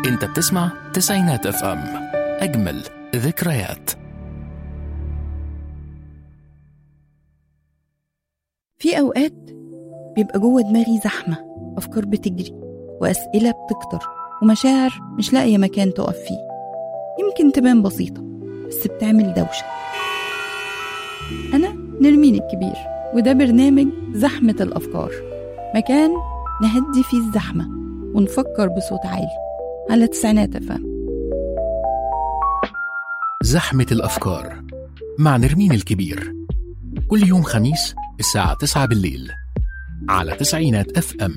انت بتسمع تسعينات اف ام اجمل ذكريات في أوقات بيبقى جوه دماغي زحمة أفكار بتجري وأسئلة بتكتر ومشاعر مش لاقية مكان تقف فيه يمكن تبان بسيطة بس بتعمل دوشة أنا نرمين الكبير وده برنامج زحمة الأفكار مكان نهدي فيه الزحمة ونفكر بصوت عالي على تسعينات أفهم زحمة الأفكار مع نرمين الكبير كل يوم خميس الساعة 9 بالليل على تسعينات اف ام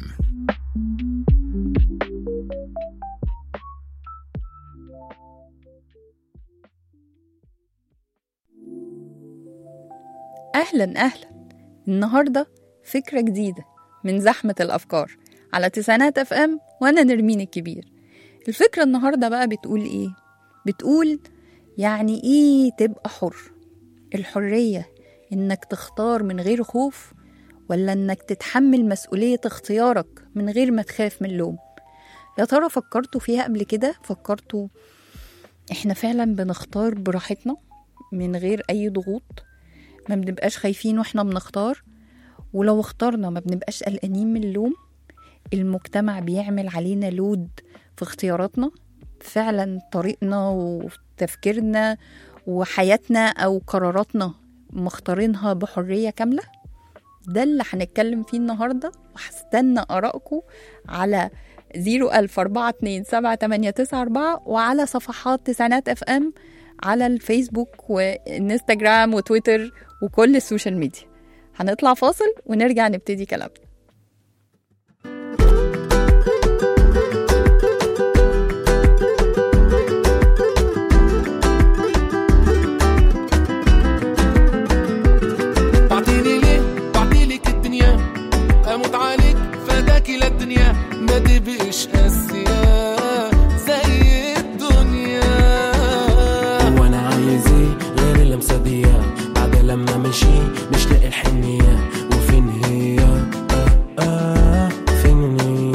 أهلا أهلا النهاردة فكرة جديدة من زحمة الأفكار على تسعينات أف أم وأنا نرمين الكبير الفكرة النهاردة بقى بتقول إيه؟ بتقول يعني إيه تبقى حر الحرية إنك تختار من غير خوف ولا إنك تتحمل مسؤولية اختيارك من غير ما تخاف من اللوم يا ترى فكرتوا فيها قبل كده فكرتوا إحنا فعلا بنختار براحتنا من غير أي ضغوط ما بنبقاش خايفين واحنا بنختار ولو اخترنا ما بنبقاش قلقانين من اللوم المجتمع بيعمل علينا لود في اختياراتنا فعلا طريقنا وتفكيرنا وحياتنا او قراراتنا مختارينها بحرية كاملة ده اللي هنتكلم فيه النهاردة وهستنى آرائكم على 004278994 وعلى صفحات تسعينات اف ام على الفيسبوك والانستجرام وتويتر وكل السوشيال ميديا هنطلع فاصل ونرجع نبتدي كلامنا بعتيلي ليه بعتيلك الدنيا اموت عليك فداك للدنيا ما تبقيش قاسية زي الدنيا هو انا عايز ايه غير اللمسه دي بعد لما مشي مش لاقي الحنيه وفين هي آه آه فين هي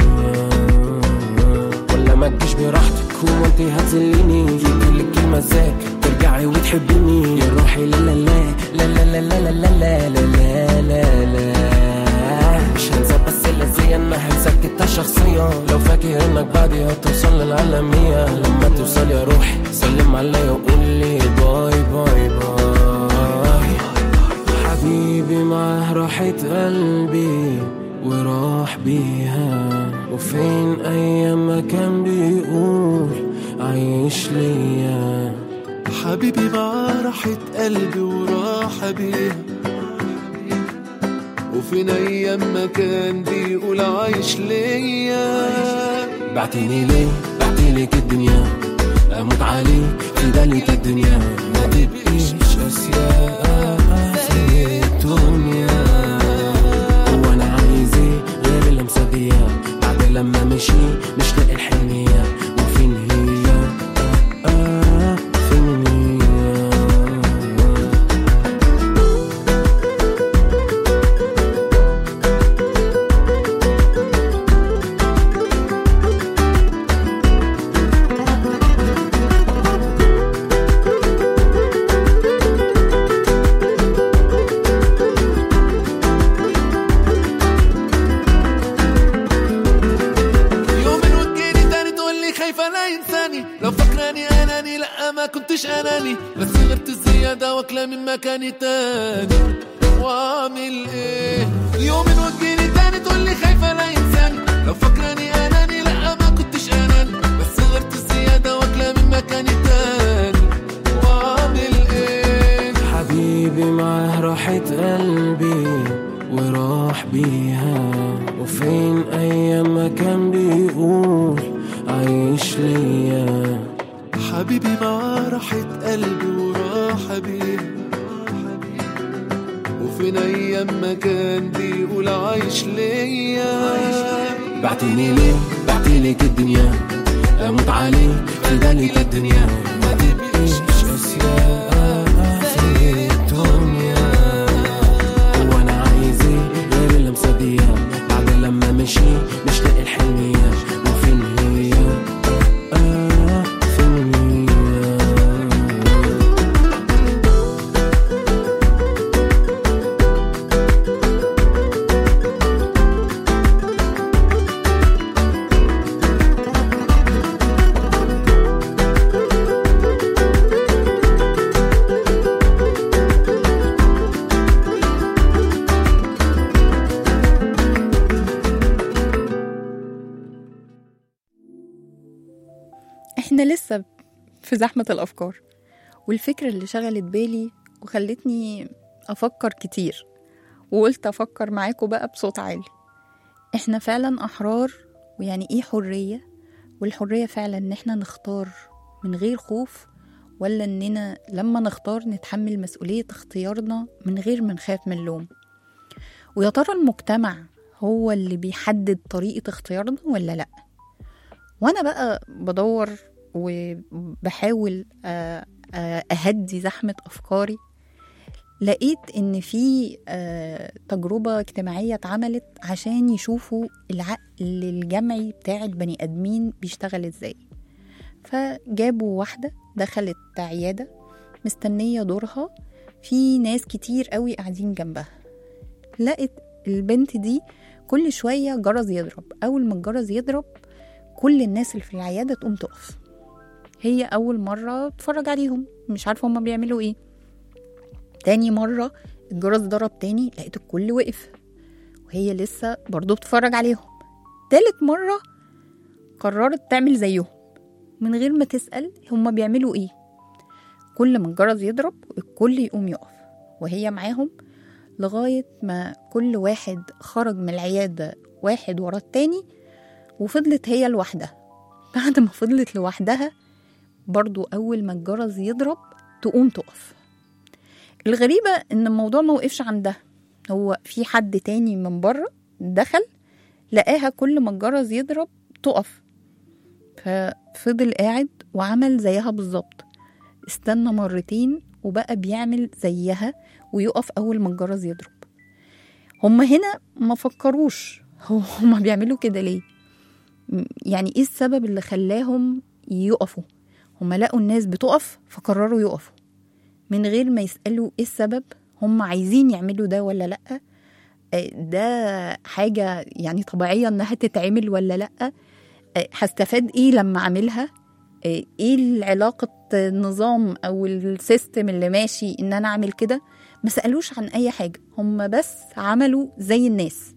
ولا ما تجيش براحتك هو انت هتذليني يجيلك المزاج ترجعي وتحبيني يا روحي لا لا لا لا لا لا لا لا لا لا لا لا مش هنسى بس اللذيذ انها هتسكتها شخصيا لو فاكر انك بعدي هتوصل للعالمية لما توصل يا روحي سلم عليا وقول لي باي باي باي حبيبي معاه راحة قلبي وراح بيها وفين ايام ما كان بيقول عايش ليا حبيبي مع راحة قلبي وراحة بيها وفين ايام ما كان بيقول عايش ليا بعتني ليه بعتلك الدنيا اموت عليك في دلك الدنيا ما تبقيش اشياء في الدنيا هو انا عايز ايه غير اللمسه دي بعد لما مشي مش لاقي الحنيه وفين هي آه آه فين هي يوم وتجيني تاني تقول لي خايفة لا ينساني لو فاكراني اناني لا ما كنتش اناني بس غيرت الزيادة واكلة من مكاني تاني واعمل ايه يوم وتجيني تاني تقول لي خايفة لا ينساني لو فاكراني اناني لا ما كنتش اناني بس غيرت الزيادة واكلة من مكاني تاني واعمل ايه حبيبي معاه راحة قلبي وراح بيها وفين أيام ما كان بيقول عايش ليا حبيبي مع راحة قلبي وراحة بيه وفين أيام ما كان بيقول عايش ليا بعتني ليه بعتلك الدنيا أموت عليك في دلك الدنيا ما تبقيش أشياء في الدنيا هو أنا عايز إيه غير اللمسة دي بعد لما مشي مش لاقي الحنية وفين هي آه كنا لسه في زحمة الأفكار والفكرة اللي شغلت بالي وخلتني أفكر كتير وقلت أفكر معاكم بقى بصوت عالي إحنا فعلا أحرار ويعني إيه حرية والحرية فعلا إن إحنا نختار من غير خوف ولا إننا لما نختار نتحمل مسؤولية اختيارنا من غير ما نخاف من اللوم ويا ترى المجتمع هو اللي بيحدد طريقة اختيارنا ولا لأ وأنا بقى بدور وبحاول آه، آه، أهدي زحمة أفكاري لقيت إن في آه، تجربة اجتماعية اتعملت عشان يشوفوا العقل الجمعي بتاع البني آدمين بيشتغل إزاي فجابوا واحدة دخلت عيادة مستنية دورها في ناس كتير قوي قاعدين جنبها لقت البنت دي كل شوية جرس يضرب أول ما الجرس يضرب كل الناس اللي في العيادة تقوم تقف هي أول مرة تتفرج عليهم مش عارفة هما بيعملوا ايه تاني مرة الجرس ضرب تاني لقيت الكل وقف وهي لسه برضو بتتفرج عليهم تالت مرة قررت تعمل زيهم من غير ما تسأل هما بيعملوا ايه كل ما الجرس يضرب الكل يقوم يقف وهي معاهم لغاية ما كل واحد خرج من العيادة واحد ورا التاني وفضلت هي لوحدها بعد ما فضلت لوحدها برضو أول ما الجرس يضرب تقوم تقف الغريبة إن الموضوع ما وقفش عندها هو في حد تاني من بره دخل لقاها كل ما الجرس يضرب تقف ففضل قاعد وعمل زيها بالظبط استنى مرتين وبقى بيعمل زيها ويقف أول ما الجرس يضرب هما هنا ما فكروش هو هما بيعملوا كده ليه م- يعني ايه السبب اللي خلاهم يقفوا هما لقوا الناس بتقف فقرروا يقفوا من غير ما يسألوا ايه السبب هم عايزين يعملوا ده ولا لأ آه، ده حاجة يعني طبيعية انها تتعمل ولا لأ آه، هستفاد ايه لما اعملها آه، ايه العلاقة النظام او السيستم اللي ماشي ان انا اعمل كده ما سألوش عن اي حاجة هم بس عملوا زي الناس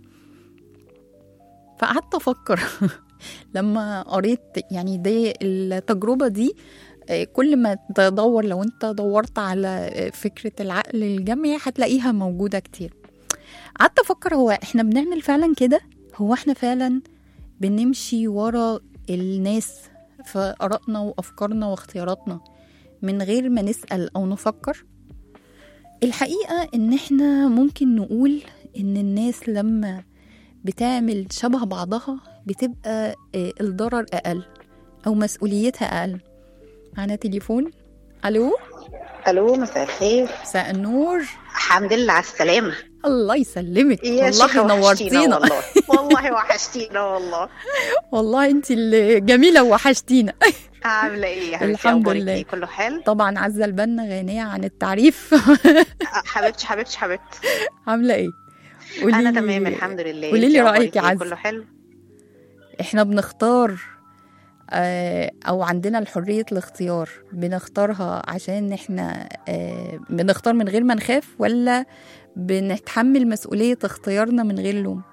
فقعدت افكر لما قريت يعني دي التجربة دي آه، كل ما تدور لو انت دورت على آه، فكرة العقل الجمعي هتلاقيها موجودة كتير قعدت افكر هو احنا بنعمل فعلا كده هو احنا فعلا بنمشي ورا الناس في آرائنا وأفكارنا واختياراتنا من غير ما نسأل أو نفكر الحقيقة إن إحنا ممكن نقول إن الناس لما بتعمل شبه بعضها بتبقى آه، الضرر أقل أو مسؤوليتها أقل معنا تليفون ألو الو مساء الخير مساء النور الحمد لله على السلامة الله يسلمك يا شيخة والله وحشتينا نورتينا والله والله وحشتينا والله والله انت اللي جميلة وحشتينا عاملة ايه يا حبيبتي الحمد أخبارك لله. إيه؟ كله حلو طبعا عزة البنا غنية عن التعريف آه، حبيبتي حبيبتي حبيبتي عاملة ايه؟ انا قوليلي- تمام الحمد لله قولي لي إنتي أخبارك رأيك يا إيه؟ عزة. كله حلو احنا بنختار آه، او عندنا الحرية الاختيار بنختارها عشان احنا آه، بنختار من غير ما نخاف ولا بنتحمل مسؤولية اختيارنا من غير لوم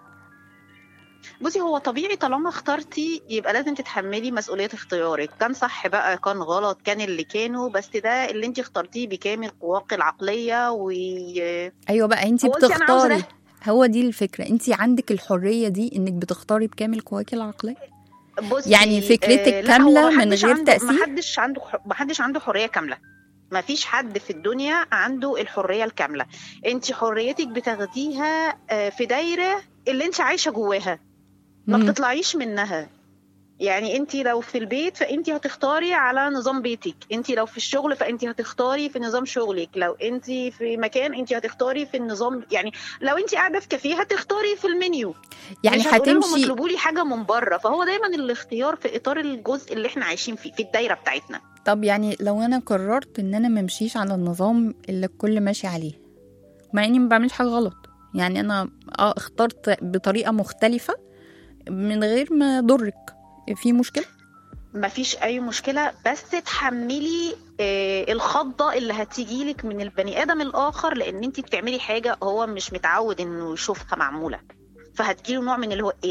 بصي هو طبيعي طالما اخترتي يبقى لازم تتحملي مسؤولية اختيارك كان صح بقى كان غلط كان اللي كانوا بس ده اللي انت اخترتيه بكامل قواك العقلية و ايوه بقى انت هو أنت أنا عاوزة بتختاري ده؟ هو دي الفكرة انت عندك الحرية دي انك بتختاري بكامل قواك العقلية بصي يعني فكرتك آه، لا، كاملة هو من محدش غير عنده تأثير؟ محدش عنده محدش عنده حرية كاملة ما فيش حد في الدنيا عنده الحرية الكاملة انت حريتك بتاخديها آه، في دايرة اللي انت عايشة جواها ما مم. بتطلعيش منها يعني انت لو في البيت فانت هتختاري على نظام بيتك انت لو في الشغل فانت هتختاري في نظام شغلك لو انت في مكان انت هتختاري في النظام يعني لو انت قاعده في كافيه هتختاري في المنيو يعني مش هتقولي لهم هتمشي اطلبوا لي حاجه من بره فهو دايما الاختيار في اطار الجزء اللي احنا عايشين فيه في الدايره بتاعتنا طب يعني لو انا قررت ان انا ممشيش على النظام اللي الكل ماشي عليه مع اني ما بعملش حاجه غلط يعني انا اه اخترت بطريقه مختلفه من غير ما اضرك في مشكله مفيش اي مشكله بس تحملي آه، الخضه اللي هتيجيلك من البني ادم الاخر لان انت بتعملي حاجه هو مش متعود انه يشوفها معموله فهتجيله نوع من اللي هو ايه ده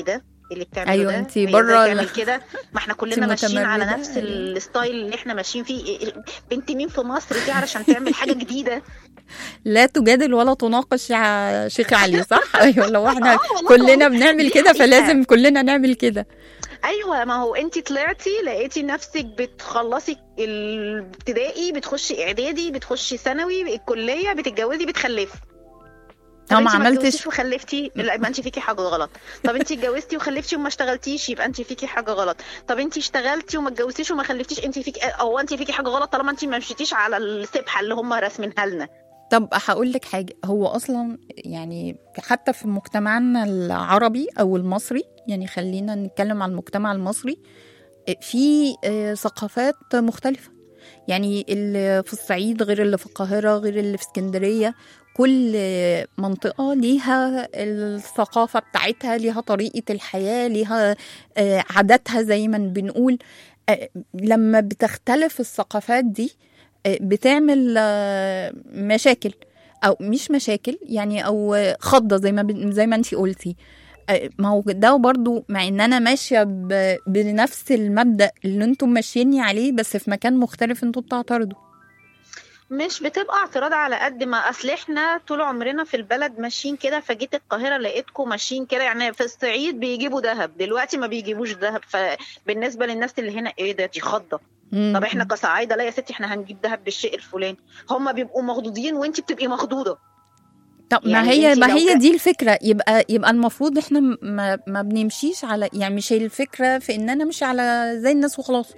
اللي بتعمله أيوة، ده انتي هي ده برا تعمل ال- كده ما احنا كلنا انتي ماشيين على متمردة، نفس أيوة. الستايل اللي احنا ماشيين فيه بنت مين في مصر دي علشان تعمل حاجه جديده لا تجادل ولا تناقش يا شيخ علي صح ايوه لو احنا آه والله كلنا دي بنعمل كده حقيقة. فلازم كلنا نعمل كده ايوه ما هو انت طلعتي لقيتي نفسك بتخلصي الابتدائي بتخشي اعدادي بتخشي ثانوي الكليه بتتجوزي بتخلفي طب أنا ما انت ما عملتش- اتجوزتيش وخلفتي لا يبقى انت فيكي حاجه غلط طب انت اتجوزتي وخلفتي وما اشتغلتيش يبقى انت فيكي حاجه غلط طب انت اشتغلتي وما اتجوزتيش وما خلفتيش انت فيكي او انت فيكي حاجه غلط طالما انت ما مشيتيش على السبحه اللي هم راسمينها لنا طب هقول لك حاجه هو اصلا يعني حتى في مجتمعنا العربي او المصري يعني خلينا نتكلم عن المجتمع المصري في آه، ثقافات مختلفه يعني اللي في الصعيد غير اللي في القاهره غير اللي في اسكندريه كل آه، منطقه ليها الثقافه بتاعتها ليها طريقه الحياه ليها آه، عاداتها زي ما بنقول آه، لما بتختلف الثقافات دي آه، بتعمل آه، مشاكل او مش مشاكل يعني او آه، خضه زي ما بن- زي ما انت قلتي آه، ما هو ده برضو مع ان انا ماشيه ب- بنفس المبدا اللي انتم ماشييني عليه بس في مكان مختلف انتم بتعترضوا مش بتبقى اعتراض على قد ما اصل احنا طول عمرنا في البلد ماشيين كده فجيت القاهره لقيتكم ماشيين كده يعني في الصعيد بيجيبوا ذهب دلوقتي ما بيجيبوش ذهب فبالنسبه للناس اللي هنا ايه ده دي خضه مم. طب احنا كصعايده لا يا ستي احنا هنجيب ذهب بالشيء الفلاني هم بيبقوا مخضوضين وانت بتبقي مخضوضه طب ما يعني هي انتي ما لو هي كان- دي الفكره يبقى يبقى المفروض احنا م- ما, ما بنمشيش على يعني مش هي الفكره في ان انا امشي على زي الناس وخلاص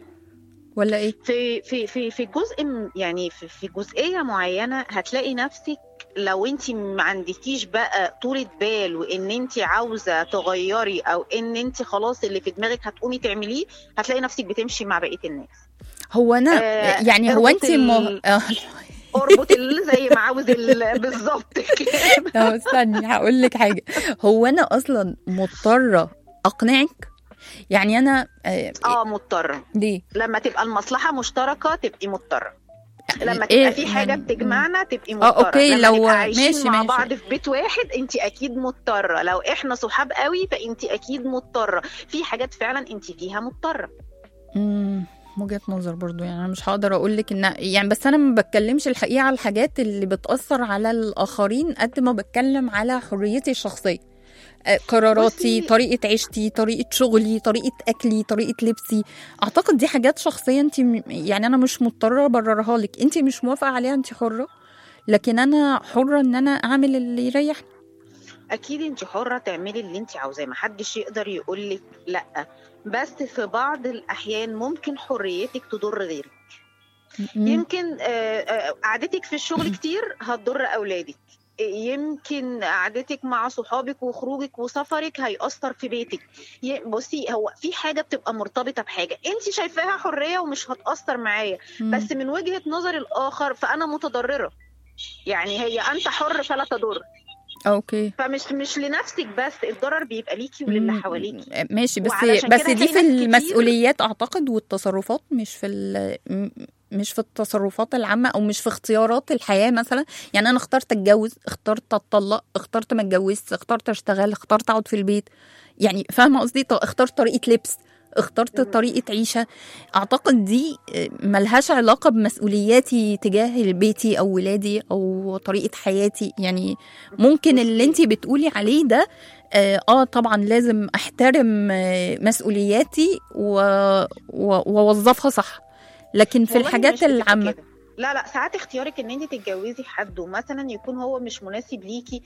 ولا ايه في في في في جزء م- يعني في, في جزئيه معينه هتلاقي نفسك لو انت ما عندكيش بقى طولة بال وان انت عاوزه تغيري او ان انت خلاص اللي في دماغك هتقومي تعمليه هتلاقي نفسك بتمشي مع بقيه الناس هو انا آه، يعني هو اربط انت ال- مه... آه، اربط ال- زي ما عاوز ال- بالظبط كده طب استني هقول لك حاجه هو انا اصلا مضطره اقنعك يعني انا آه اه مضطره ليه لما تبقى المصلحه مشتركه تبقي مضطره لما إيه تبقى في حاجه يعني- بتجمعنا تبقي مضطره أوكي، لما لو- نبقى عايشين ماشي، مع ماشي. بعض في بيت واحد انت اكيد مضطره لو احنا صحاب قوي فانت اكيد مضطره في حاجات فعلا انت فيها مضطره امم وجهة نظر برضو يعني انا مش هقدر اقول لك ان يعني بس انا ما بتكلمش الحقيقه على الحاجات اللي بتاثر على الاخرين قد ما بتكلم على حريتي الشخصيه آه، قراراتي بصي- طريقه عيشتي طريقه شغلي طريقه اكلي طريقه لبسي اعتقد دي حاجات شخصيه انت م- يعني انا مش مضطره ابررها لك انت مش موافقه عليها انت حره لكن انا حره ان انا اعمل اللي يريحني اكيد انت حره تعملي اللي انت عاوزاه محدش يقدر يقول لك لا بس في بعض الاحيان ممكن حريتك تضر غيرك مم. يمكن آه، آه، قعدتك في الشغل كتير هتضر اولادك يمكن قعدتك مع صحابك وخروجك وسفرك هيأثر في بيتك ي- بصي هو في حاجة بتبقى مرتبطة بحاجة انت شايفاها حرية ومش هتأثر معايا مم. بس من وجهة نظر الآخر فأنا متضررة يعني هي أنت حر فلا تضر اوكي فمش مش لنفسك بس الضرر بيبقى ليكي وللي مم. حواليكي ماشي بس وعلشان بس كده دي هتلاقي في ناس كتير- المسؤوليات اعتقد والتصرفات مش في ال- م- مش في التصرفات العامة او مش في اختيارات الحياة مثلا يعني انا اخترت اتجوز اخترت اتطلق اخترت ما اتجوزش اخترت اشتغل اخترت اقعد في البيت يعني فاهمة قصدي ط- اخترت طريقة لبس اخترت طريقة عيشة اعتقد دي آه، ملهاش علاقة بمسؤولياتي تجاه بيتي او ولادي او طريقة حياتي يعني ممكن اللي انت بتقولي عليه ده اه آه، طبعا لازم احترم آه، مسؤولياتي و- و- واوظفها صح لكن في والله الحاجات مش بتبقى العامة كده. لا لا ساعات اختيارك ان انت تتجوزي حد ومثلا يكون هو مش مناسب ليكي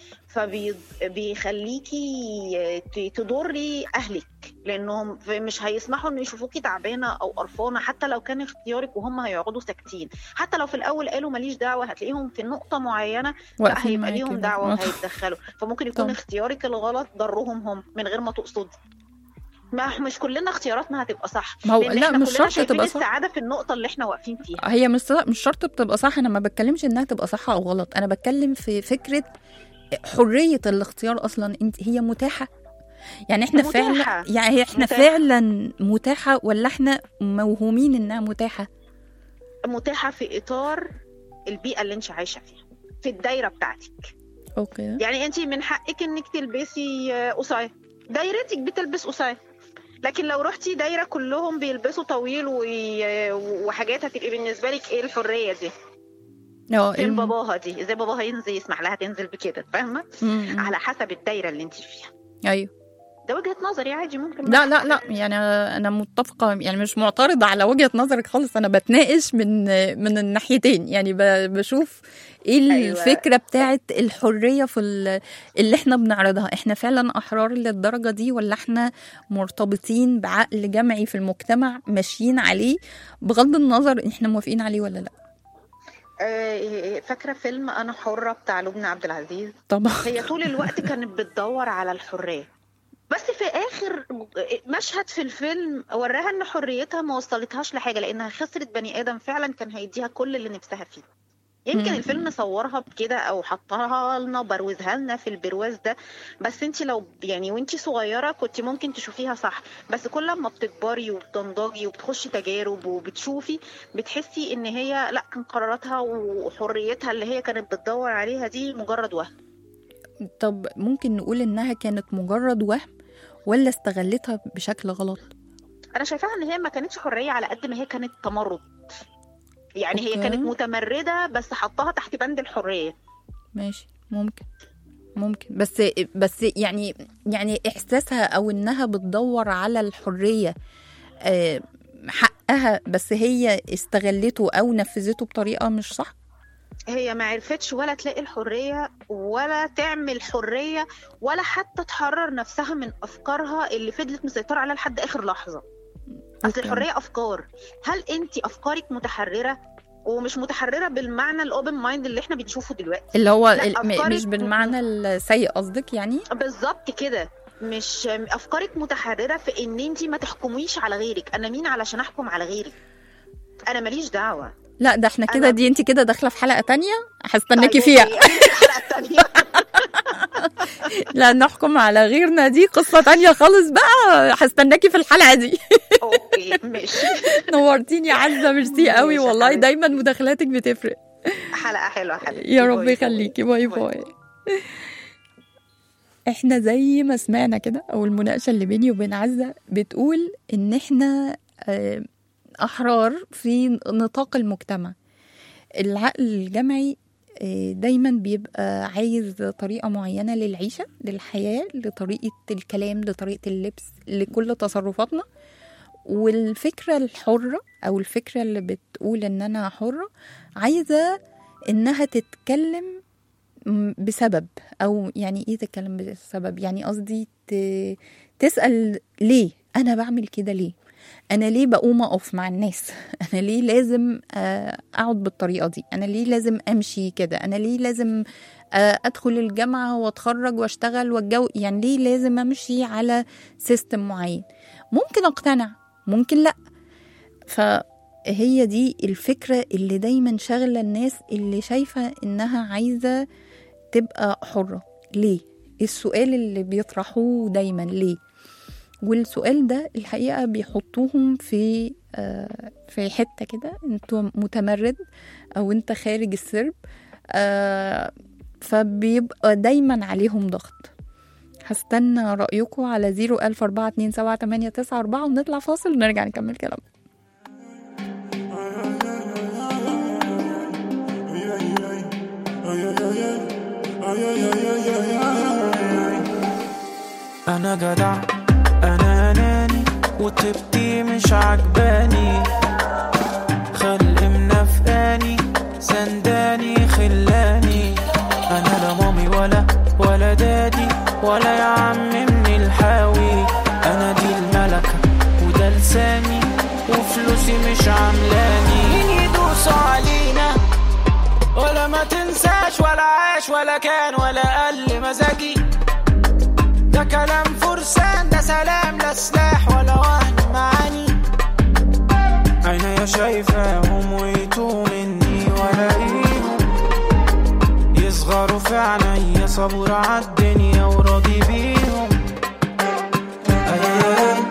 فبيخليكي تضري اهلك لانهم مش هيسمحوا ان يشوفوكي تعبانه او قرفانه حتى لو كان اختيارك وهم هيقعدوا ساكتين حتى لو في الاول قالوا ماليش دعوه هتلاقيهم في نقطه معينه لا واقفين هيبقى معاكي ليهم بقى. دعوه آه. وهيتدخلوا فممكن يكون طبعا. اختيارك الغلط ضرهم هم من غير ما تقصدي ما مش كلنا اختياراتنا هتبقى صح ما هو لأن لا إحنا مش كلنا شرط شايفين تبقى صح السعاده في النقطه اللي احنا واقفين فيها هي مش مش شرط بتبقى صح انا ما بتكلمش انها تبقى صح او غلط انا بتكلم في فكرة حرية الاختيار اصلا انت هي متاحة يعني احنا فعلا متاحة. يعني احنا متاحة. فعلا متاحة ولا احنا موهومين انها متاحة متاحه في اطار البيئه اللي انت عايشه فيها في الدايره بتاعتك اوكي يعني انت من حقك انك تلبسي آه، قصير دايرتك بتلبس قصير لكن لو رحتي دايره كلهم بيلبسوا طويل و- وحاجات هتبقي بالنسبه لك ايه الحريه دي اه فين الم- باباها دي ازاي باباها ينزل يسمح لها تنزل بكده فاهمه مم. على حسب الدايره اللي انت فيها ايوه ده وجهه نظري عادي ممكن لا لا لا يعني انا متفقه يعني مش معترضه على وجهه نظرك خالص انا بتناقش من من الناحيتين يعني ب- بشوف ايه أيوة. الفكره بتاعت الحريه في ال- اللي احنا بنعرضها احنا فعلا احرار للدرجه دي ولا احنا مرتبطين بعقل جمعي في المجتمع ماشيين عليه بغض النظر احنا موافقين عليه ولا لا آه، فاكره فيلم انا حره بتاع لبنى عبد العزيز طبعا هي طول الوقت كانت بتدور على الحريه بس في اخر مشهد في الفيلم وراها ان حريتها ما وصلتهاش لحاجه لانها خسرت بني ادم فعلا كان هيديها كل اللي نفسها فيه يمكن مم. الفيلم صورها بكده او حطها لنا بروزها لنا في البرواز ده بس انت لو يعني وانت صغيره كنت ممكن تشوفيها صح بس كل ما بتكبري وبتنضجي وبتخشي تجارب وبتشوفي بتحسي ان هي لا كان قراراتها وحريتها اللي هي كانت بتدور عليها دي مجرد وهم طب ممكن نقول انها كانت مجرد وهم ولا استغلتها بشكل غلط انا شايفاها ان هي ما كانتش حريه على قد ما هي كانت تمرد يعني هي أوكي. كانت متمرده بس حطها تحت بند الحريه ماشي ممكن ممكن بس بس يعني يعني احساسها او انها بتدور على الحريه آه، حقها بس هي استغلته او نفذته بطريقه مش صح هي ما عرفتش ولا تلاقي الحريه ولا تعمل حريه ولا حتى تحرر نفسها من افكارها اللي فضلت مسيطره عليها لحد اخر لحظه اصل أوكي. الحريه افكار هل انت افكارك متحرره ومش متحرره بالمعنى الاوبن مايند اللي احنا بنشوفه دلوقتي اللي هو لا، ال- م- أفكارك مش بالمعنى السيء قصدك يعني بالظبط كده مش افكارك متحرره في ان انت ما تحكميش على غيرك انا مين علشان احكم على غيرك انا ماليش دعوه لا ده احنا كده أنا- دي انت كده داخله في حلقه تانية هستناكي طيب، فيها أوكي. الحلقة التانية. لا نحكم على غيرنا دي قصه تانية خالص بقى هستناكي في الحلقه دي اوكي ماشي نورتيني يا عزه ميرسي قوي ماشي يا والله حبيبتي. دايما مداخلاتك بتفرق حلقه حلوه حبيبتي يا رب باي باي. يخليكي باي باي احنا زي ما سمعنا كده او المناقشه اللي بيني وبين عزه بتقول ان احنا آه، احرار في نطاق المجتمع العقل الجمعي آه، دايما بيبقى عايز طريقه معينه للعيشه للحياه لطريقه الكلام لطريقه اللبس لكل تصرفاتنا والفكره الحره او الفكره اللي بتقول ان انا حره عايزه انها تتكلم م- بسبب او يعني ايه تتكلم بسبب يعني قصدي ت- تسال ليه انا بعمل كده ليه انا ليه بقوم اقف مع الناس انا ليه لازم آه، اقعد بالطريقه دي انا ليه لازم امشي كده انا ليه لازم آه، ادخل الجامعه واتخرج واشتغل واتجوز يعني ليه لازم امشي على سيستم معين ممكن اقتنع ممكن لا فهي دي الفكره اللي دايما شاغله الناس اللي شايفه انها عايزه تبقى حره ليه السؤال اللي بيطرحوه دايما ليه والسؤال ده الحقيقه بيحطوهم في آه، في حته كده انت متمرد او انت خارج السرب آه، فبيبقى دايما عليهم ضغط هستنى رأيكم على 014278994 ونطلع فاصل ونرجع نكمل كلامنا انا جدع انا اناني وطيبتي مش عجباني خلق منافقاني سنداني خلاني انا لا مامي ولا ولا دادي ولا يا عم من الحاوي انا دي الملكة وده لساني وفلوسي مش عاملاني مين يدوس علينا ولا ما تنساش ولا عاش ولا كان ولا قل مزاجي ده كلام فرسان ده سلام لا سلاح ولا وهن معاني عينيا شايفاهم ويتوه مني ولاقيهم يصغروا في عينيا صبور عالدنيا وراضي بيهم أيام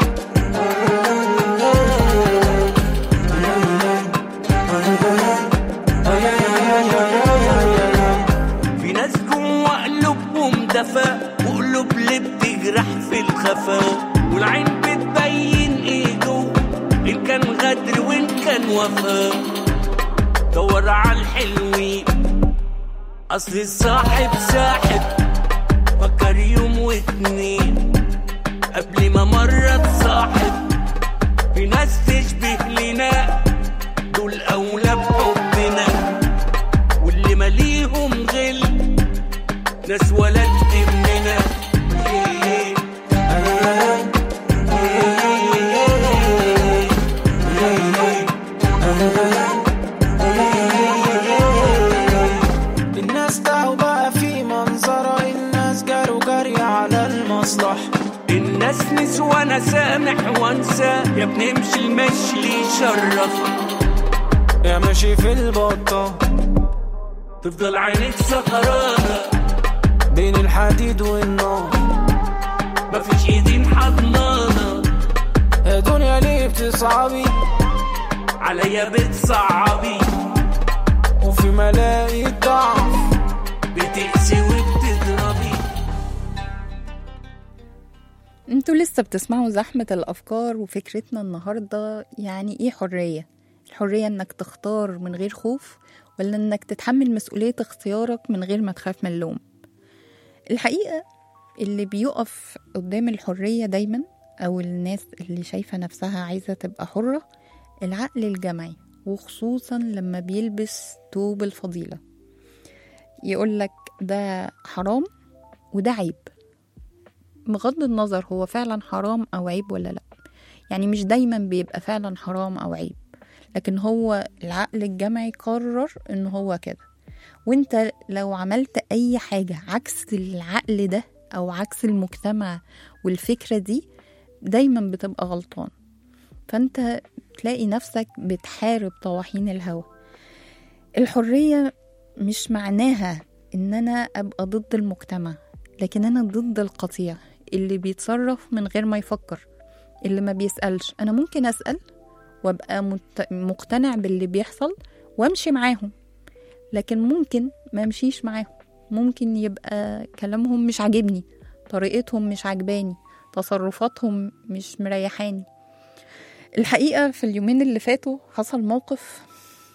في ناس جوا قلوبهم دفا وقلوب اللي بتجرح في الخفاء والعين بتبين ايه جوه ان كان غدر وان كان وفاء دور على الحلوين اصل الصاحب ساحب فكر يوم واتنين قبل ما مرة تصاحب في ناس تشبه لنا دول أولى بحبنا واللي ماليهم غل ناس ولد مننا الناس تعوا بقى في منظرة الناس جاروا جري على المصلحة الناس نسوى سامح وانسى يا ابني امشي المشي اللي يشرفك يا ماشي في البطة تفضل عينيك سهرانة بين الحديد والنار مفيش ايدين حضنانة يا دنيا ليه بتصعبي عليا بتصعبي وفي ملاقي ضعف بتقسي وبتضربي انتوا لسه بتسمعوا زحمة الأفكار وفكرتنا النهاردة يعني ايه حرية الحرية انك تختار من غير خوف ولا انك تتحمل مسؤولية اختيارك من غير ما تخاف من اللوم الحقيقة اللي بيقف قدام الحرية دايما أو الناس اللي شايفة نفسها عايزة تبقى حرة العقل الجمعي وخصوصا لما بيلبس توب الفضيلة يقولك ده حرام وده عيب بغض النظر هو فعلا حرام أو عيب ولا لأ يعني مش دايما بيبقى فعلا حرام أو عيب لكن هو العقل الجمعي قرر إن هو كده وانت لو عملت أي حاجة عكس العقل ده أو عكس المجتمع والفكرة دي دايما بتبقى غلطان فانت تلاقي نفسك بتحارب طواحين الهوى الحرية مش معناها ان انا ابقى ضد المجتمع لكن انا ضد القطيع اللي بيتصرف من غير ما يفكر اللي ما بيسألش انا ممكن اسأل وابقى مت- مقتنع باللي بيحصل وامشي معاهم لكن ممكن ما امشيش معاهم ممكن يبقى كلامهم مش عاجبني طريقتهم مش عجباني تصرفاتهم مش مريحاني الحقيقة في اليومين اللي فاتوا حصل موقف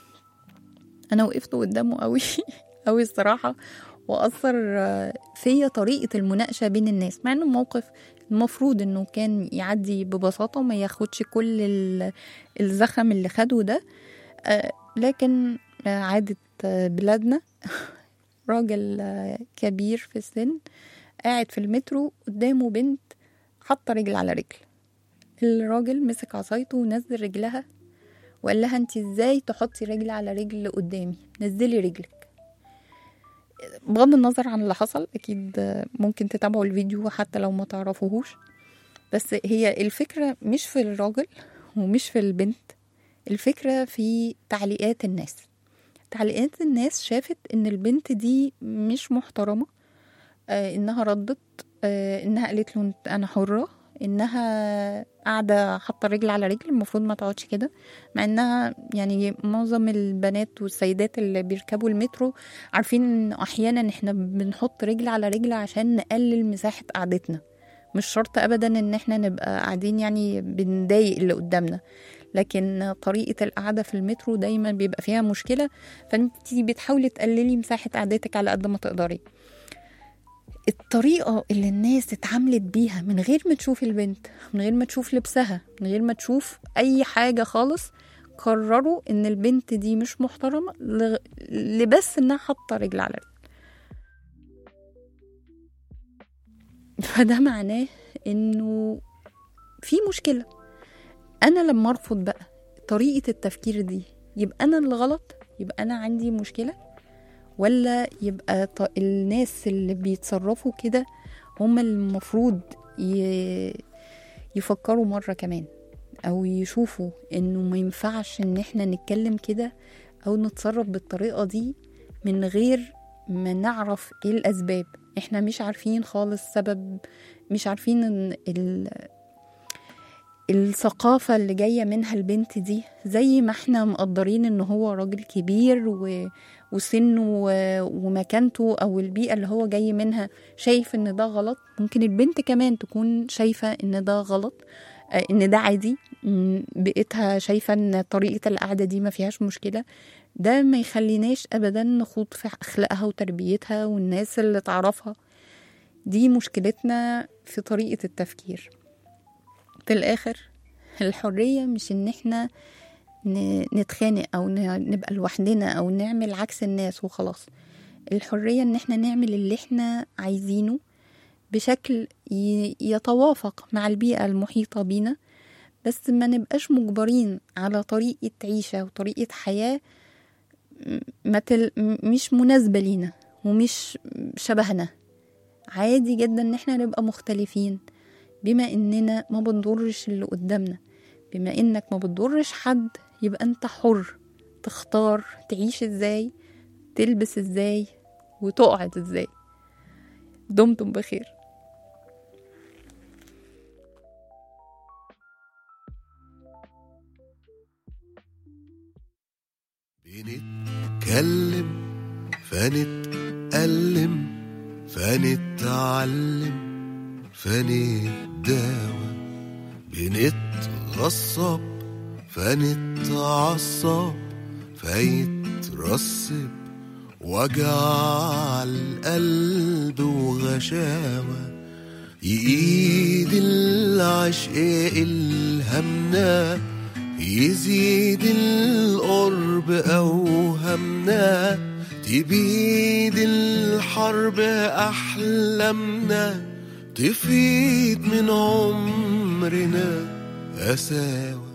أنا وقفت قدامه قوي قوي الصراحة وأثر آه، فيا طريقة المناقشة بين الناس مع إنه موقف المفروض إنه كان يعدي ببساطة وما ياخدش كل ال- الزخم اللي خده ده آه، لكن آه، عادة آه، بلادنا راجل آه، كبير في السن قاعد في المترو قدامه بنت حاطة رجل على رجل الراجل مسك عصايته ونزل رجلها وقال لها انت ازاي تحطي رجل على رجل قدامي نزلي رجلك بغض النظر عن اللي حصل اكيد ممكن تتابعوا الفيديو حتى لو ما تعرفوهوش بس هي الفكرة مش في الراجل ومش في البنت الفكرة في تعليقات الناس تعليقات الناس شافت ان البنت دي مش محترمة آه انها ردت آه انها قالت له انت انا حرة انها قاعدة حاطة رجل على رجل المفروض ما تقعدش كده مع انها يعني معظم البنات والسيدات اللي بيركبوا المترو عارفين ان احيانا احنا بنحط رجل على رجل عشان نقلل مساحة قعدتنا مش شرط ابدا ان احنا نبقى قاعدين يعني بنضايق اللي قدامنا لكن طريقة القعدة في المترو دايما بيبقى فيها مشكلة فانت بتحاولي تقللي مساحة قعدتك على قد ما تقدري الطريقة اللي الناس اتعاملت بيها من غير ما تشوف البنت من غير ما تشوف لبسها من غير ما تشوف أي حاجة خالص قرروا إن البنت دي مش محترمة لغ- لبس إنها حاطة رجل على رجل فده معناه إنه في مشكلة أنا لما أرفض بقى طريقة التفكير دي يبقى أنا اللي غلط يبقى أنا عندي مشكلة ولا يبقى ط- الناس اللي بيتصرفوا كده هم المفروض ي... يفكروا مرة كمان أو يشوفوا إنه ما ينفعش إن إحنا نتكلم كده أو نتصرف بالطريقة دي من غير ما نعرف إيه الأسباب إحنا مش عارفين خالص سبب مش عارفين إن ال... الثقافة اللي جاية منها البنت دي زي ما احنا مقدرين ان هو راجل كبير و... وسنه و- ومكانته او البيئه اللي هو جاي منها شايف ان ده غلط ممكن البنت كمان تكون شايفه ان ده غلط آه، ان ده عادي م، بقيتها شايفه ان طريقه القعده دي ما فيهاش مشكله ده ما يخليناش ابدا نخوض في اخلاقها وتربيتها والناس اللي تعرفها دي مشكلتنا في طريقه التفكير في الاخر الحريه مش ان احنا ن- نتخانق او ن- نبقى لوحدنا او نعمل عكس الناس وخلاص الحريه ان احنا نعمل اللي احنا عايزينه بشكل ي- يتوافق مع البيئه المحيطه بينا بس ما نبقاش مجبرين على طريقه عيشه وطريقه حياه م- ما تل... م- مش مناسبه لينا ومش شبهنا عادي جدا ان احنا نبقى مختلفين بما اننا ما بنضرش اللي قدامنا بما انك ما بتضرش حد يبقى انت حر تختار تعيش ازاي تلبس ازاي وتقعد ازاي دمتم بخير بنتكلم فنتألم فنتعلم فنتداوى بنتغصب فنتعصب فيترسب وجع القلب وغشاوة يقيد العشق إلهامنا يزيد القرب أوهامنا تبيد الحرب أحلامنا تفيد من عمرنا أساوى